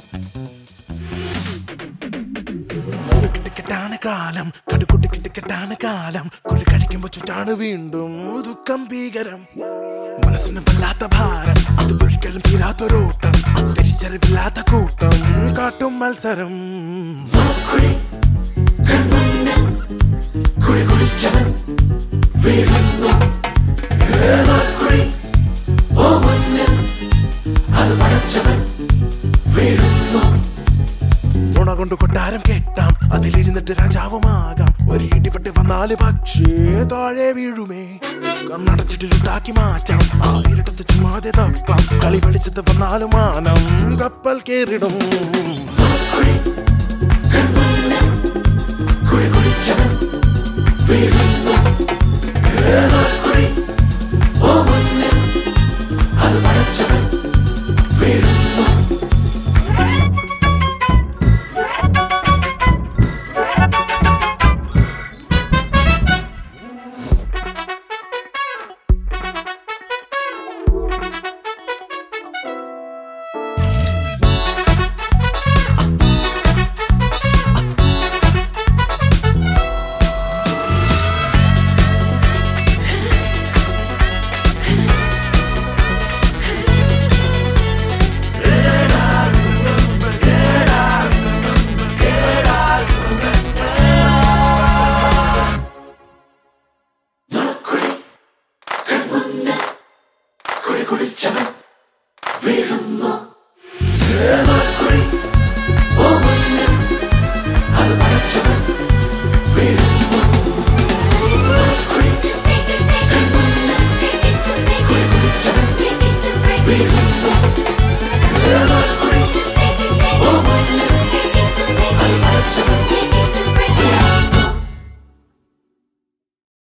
കെട്ടാണ് കാലം കടുകുട്ടി കെട്ടാണ് കാലം കുഴി കഴിക്കുമ്പോ ചുറ്റാണ് വീണ്ടും ദുഃഖം ഭീകരം മനസ്സിന് വല്ലാത്ത ഭാരം അത് ഒരിക്കലും തീരാത്തൊരോട്ടം തിരിച്ചറിവില്ലാത്ത കൂട്ടം കാട്ടും മത്സരം കുഴി കൺമുന്നിൽ കുഴി കുടിച്ചവൻ വീഴുന്നു ഏതോ കുഴി ഓ മുന്നിൽ അത് പടച്ചവൻ വീഴുന്നു നുണ കൊണ്ട് കൊട്ടാരം കെട്ടാം അതിലിരുന്നിട്ട് രാജാവുമാകാം ഒരു ഇടിപെട്ട് വന്നാല് പക്ഷേ താഴെ വീഴുമേ കണ്ണടച്ചിട്ട് ഇരുട്ടാക്കി മാറ്റാം ആ ഇരുട്ടത്ത് ചുമ്മാതെ തപ്പാം കളി വെളിച്ചത്ത് വന്നാലും മാനം കപ്പൽ കേറിടും കുഴി